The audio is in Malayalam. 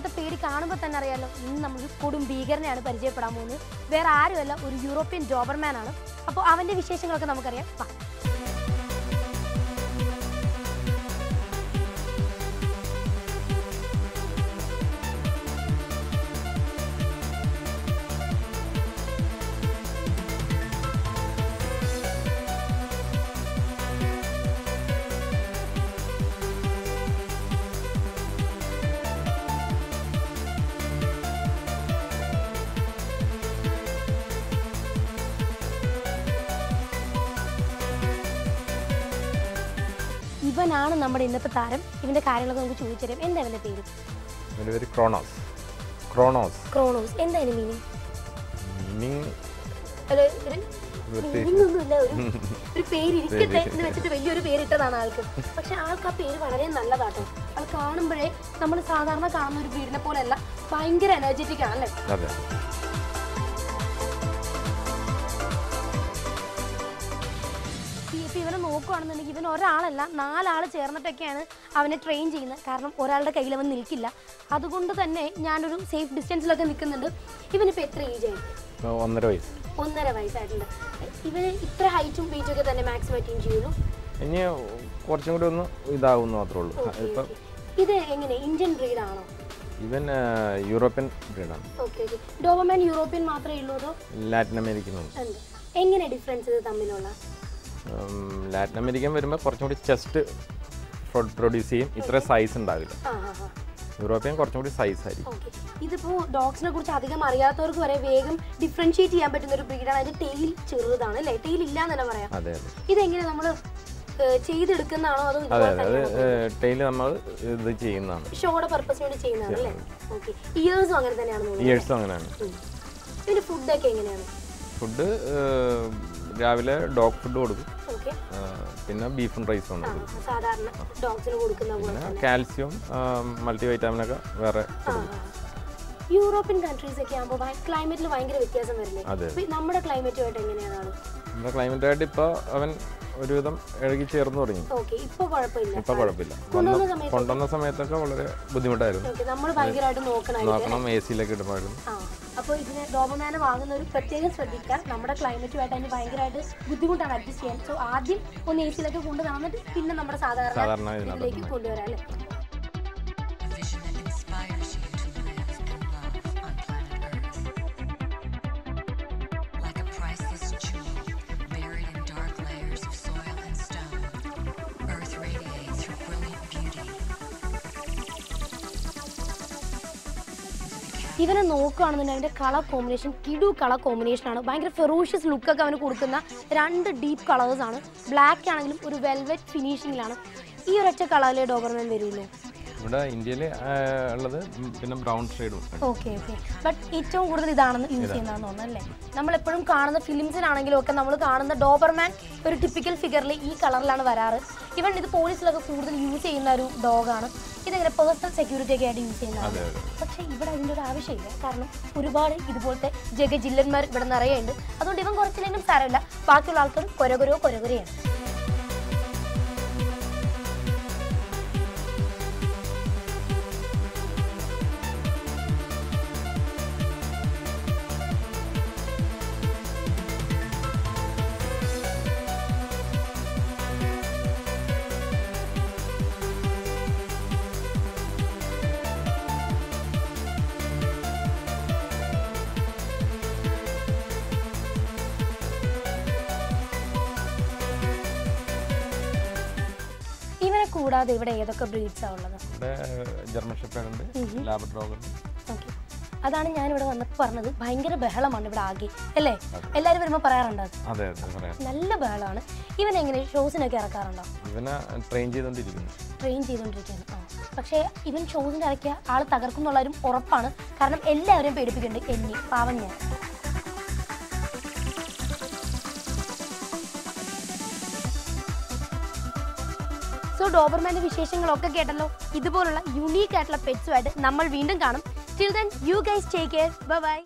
ഇവന്റെ പേര് കാണുമ്പോൾ തന്നെ അറിയാലോ ഇന്ന് നമ്മൾ കൊടും ഭീകരനെയാണ് പരിചയപ്പെടാൻ പോകുന്നത് വേറെ ആരുമല്ല ഒരു യൂറോപ്യൻ ഡോബർമാൻ ആണ് അപ്പോൾ അവന്റെ വിശേഷങ്ങളൊക്കെ നമുക്കറിയാം വാ. ഇവനാണ് നമ്മുടെ ഇന്നത്തെ താരം ഇവന്റെ കാര്യങ്ങളൊക്കെ നമുക്ക് ചോദിച്ചറിയാം എന്താ ഇവന്റെ പേര് എൻ്റെ പേര് ക്രോണോസ് ക്രോണോസ് ക്രോണോസ് എന്താ അതിന് മീനിങ് മീനിങ് മീനിങ് ഒന്നുമില്ല ഒരു ഒരു പേര് ഇരിക്കട്ടെ എന്ന് വെച്ചിട്ട് വലിയൊരു പേരിട്ടതാണ് ആൾക്ക് പക്ഷെ ആൾക്ക് ആ പേര് വളരെ നല്ലതാട്ടോ അത് കാണുമ്പോഴേ നമ്മൾ സാധാരണ കാണുന്ന ഒരു വീടിനെ പോലെയല്ല ഭയങ്കര എനർജറ്റിക് ആണല്ലേ അതെ ഇപ്പൊ ഇവനെ നോക്കുകയാണെന്നുണ്ടെങ്കിൽ ഇവൻ ഒരാളല്ല നാലാൾ ചേർന്നിട്ടൊക്കെയാണ് അവനെ ട്രെയിൻ ചെയ്യുന്നത് കാരണം ഒരാളുടെ കയ്യിൽ അവൻ നിൽക്കില്ല അതുകൊണ്ട് തന്നെ ഞാനൊരു സേഫ് ഡിസ്റ്റൻസിലൊക്കെ നിൽക്കുന്നുണ്ട് ഇവനിപ്പോൾ എത്ര ഏജ് ആയി ഇപ്പൊ ഒന്നര വയസ്സ് ഒന്നര വയസ്സായിട്ടുണ്ട് ഇവന് ഇത്ര ഹൈറ്റും വെയിറ്റും ഒക്കെ തന്നെ മാക്സിമം അറ്റൈൻ ചെയ്യുന്നു ഇനി കുറച്ചും കൂടി ഒന്ന് ഇതാവുന്ന മാത്രമേ ഉള്ളൂ ഓക്കെ ഇപ്പം ഇത് എങ്ങനെ ഇന്ത്യൻ ബ്രീഡ് ആണോ ഇവൻ ആ, യൂറോപ്യൻ ബ്രീഡാണ് ഓക്കെ ഓക്കെ ഡോബർമാൻ യൂറോപ്യൻ മാത്രമേ ഉള്ളൂ അതോ ലാറ്റിൻ അമേരിക്കനുണ്ട് ഉണ്ട് എങ്ങനെ ഡിഫറൻസ് ഇത് തമ്മിലുള്ള ഉം, ലാറ്റിൻ അമേരിക്കൻ വരുമ്പോൾ കുറച്ചും കൂടി ചെസ്റ്റ് പ്രൊഡ്യൂസ് ചെയ്യും ഇത്ര സൈസ് ഉണ്ടാവില്ല ആ ആ ആ യൂറോപ്യൻ കുറച്ചും കൂടി സൈസ് ആയിരിക്കും ഓക്കെ ഇതിപ്പോ ഡോഗ്സിനെ കുറിച്ച് അധികം അറിയാത്തവർക്ക് വരെ വേഗം ഡിഫറൻഷിയേറ്റ് ചെയ്യാൻ പറ്റുന്ന ഒരു ബ്രീഡാണ് അതിന്റെ ടെയിൽ ചെറുതാണ് അല്ലേ ടെയിൽ ഇല്ല എന്ന് തന്നെ പറയാം അതെ അതെ ഇതെങ്ങനെ നമ്മൾ ചെയ്തെടുക്കുന്നതാണോ അതോ അതെ ഇതുപോലെ അതെ അത് തന്നെയാണോ ടൈല് നമ്മൾ ഇത് ചെയ്യുന്നതാണ് ഷോയുടെ പർപ്പസിന് വേണ്ടി ചെയ്യുന്നതാണ് അല്ലേ ഓക്കെ ഇയേഴ്സും അങ്ങനെ തന്നെയാണെന്ന് തോന്നുന്നു ഇയേഴ്സും അങ്ങനെയാണ് ഉം. ഇതിന്റെ ഫുഡൊക്കെ എങ്ങനെയാണ് ഫുഡ് രാവിലെ ഡോഗ് ഫുഡ് കൊടുക്കും ഓക്കെ ആ, പിന്നെ ബീഫും റൈസും ഉണ്ട് കൊടുക്കും സാധാരണ ഡോഗ്സിന് കൊടുക്കുന്ന പോലെ പിന്നെ കാൽസ്യം മൾട്ടി വൈറ്റാമിനൊക്കെ വേറെ കൊടുക്കും യൂറോപ്യൻ കൺട്രീസ് ഒക്കെ ആകുമ്പോൾ ക്ലൈമറ്റിൽ ഭയങ്കര വ്യത്യാസം വരില്ലേ അതെ. ഇപ്പൊ നമ്മുടെ ക്ലൈമറ്റുമായിട്ട് എങ്ങനെയാണ് നമ്മുടെ ക്ലൈമറ്റായിട്ട് ഇപ്പോൾ അവൻ ഒരുവിധം ഇഴകി ചേർന്ന് തുടങ്ങി ഓക്കെ ഇപ്പൊ കുഴപ്പമില്ല ഇപ്പൊ കുഴപ്പമില്ല കൊണ്ടുവന്ന വന്ന- സമയത്ത് കൊണ്ടുവന്ന സമയത്തൊക്കെ വളരെ ബുദ്ധിമുട്ടായിരുന്നു ഓക്കെ നമ്മൾ ഭയങ്കരമായിട്ട് നോക്കണമായിരിക്കും നോക്കണം എ സിയിലൊക്കെ ഇടുമായിരുന്നു ആ അപ്പോൾ ഇതിന് ഡോബർമാനെ വാങ്ങുന്നവർ പ്രത്യേകം ശ്രദ്ധിക്കുക നമ്മുടെ ക്ലൈമറ്റുമായിട്ട് അതിന് ഭയങ്കരമായിട്ട് ബുദ്ധിമുട്ടാണ് അഡ്ജസ്റ്റ് ചെയ്യാൻ സോ ആദ്യം ഒന്ന് എ സിയിലൊക്കെ കൊണ്ട് നടന്നിട്ട് പിന്നെ നമ്മുടെ സാധാരണ സാധാരണ ഇതിനകത്ത് ഇതിലേക്ക് കൊണ്ടുവരാം അല്ലേ A vision that inspires you to live and love on planet Earth. Like a priceless jewel buried in dark layers of soil and stone, Earth radiates her brilliant beauty. ഇവനെ നോക്കുകയാണെന്നുണ്ടെങ്കിൽ അവൻ്റെ കളർ കോമ്പിനേഷൻ കിടു കളർ കോമ്പിനേഷൻ ആണ് ഭയങ്കര ഫെറോഷ്യസ് ലുക്കൊക്കെ അവന് കൊടുക്കുന്ന രണ്ട് ഡീപ്പ് കളേഴ്സ് ആണ് ബ്ലാക്ക് ആണെങ്കിലും ഒരു വെൽവെറ്റ് ഫിനിഷിങ്ങിലാണ് ഈ ഒരൊറ്റ കളറിലെ ഡോബർമാൻ വരുള്ളൂ ഇവിടെ ഇന്ത്യയിൽ ഉള്ളത് പിന്നെ ബ്രൗൺ ഷെയ്ഡും ഓക്കെ ഓക്കെ ബട്ട് ഏറ്റവും കൂടുതൽ ഇതാണെന്ന് യൂസ് ചെയ്യുന്നതെന്ന് തോന്നുന്നു അല്ലേ നമ്മൾ എപ്പോഴും കാണുന്ന ഫിലിംസിലാണെങ്കിലും ഒക്കെ നമ്മൾ കാണുന്ന ഡോബർമാൻ ഒരു ടിപ്പിക്കൽ ഫിഗറിൽ ഈ കളറിലാണ് വരാറ് ഇവൻ ഇത് പോലീസിലൊക്കെ കൂടുതൽ യൂസ് ചെയ്യുന്ന ഒരു ഡോഗാണ് ഇതെങ്ങനെ പേഴ്സണൽ സെക്യൂരിറ്റി ഒക്കെ ആയിട്ട് യൂസ് ചെയ്യുന്നതാണ് അതെ അതെ പക്ഷേ ഇവിടെ അതിൻ്റെ ഒരു ആവശ്യമില്ല കാരണം ഒരുപാട് ഇതുപോലത്തെ ജഗജില്ലന്മാർ ഇവിടെ നിറയുണ്ട് അതുകൊണ്ട് ഇവൻ കുറച്ചില്ലെങ്കിലും സാരമില്ല ബാക്കിയുള്ള ആൾക്കാർ കൊരകൊരോ കൊരകൊരയാണ് ഇവനെ കൂടാതെ ഇവിടെ ഏതൊക്കെ ബ്രീഡ്സാണ് ഉള്ളത് ഇവിടെ ജർമ്മൻ ഷെപ്പേഡ് ഉണ്ട് ലാബർ ഡോഗ് ഉണ്ട് ഓക്കെ അതാണ് ഞാൻ ഇവിടെ വന്നപ്പോൾ പറഞ്ഞത് ഭയങ്കര ബഹളമാണ് ഇവിടെ ആകെ അല്ലേ എല്ലാവരും വരുമ്പോൾ പറയാറുണ്ട് അത് അതെ അതെ പറയാം നല്ല ബഹളമാണ് ഇവൻ എങ്ങനെ ഷോസിനൊക്കെ ഇറക്കാറുണ്ടോ ഇവനെ ട്രെയിൻ ചെയ്തുകൊണ്ടിരിക്കുന്നു ട്രെയിൻ ചെയ്തുകൊണ്ടിരിക്കുകയാണ് ആ പക്ഷേ ഇവൻ ഷോസിന് ഇറക്കിയ ആൾ തകർക്കുന്നുള്ളവരും ഉറപ്പാണ് കാരണം എല്ലാവരെയും പേടിപ്പിക്കുന്നുണ്ട് എന്നി പാവൻ ഞാൻ സോ ഡോബർമാന്റെ വിശേഷങ്ങളൊക്കെ കേട്ടല്ലോ ഇതുപോലുള്ള യുണീക്ക് ആയിട്ടുള്ള പെറ്റ്സുമായിട്ട് നമ്മൾ വീണ്ടും കാണും till then you guys take care by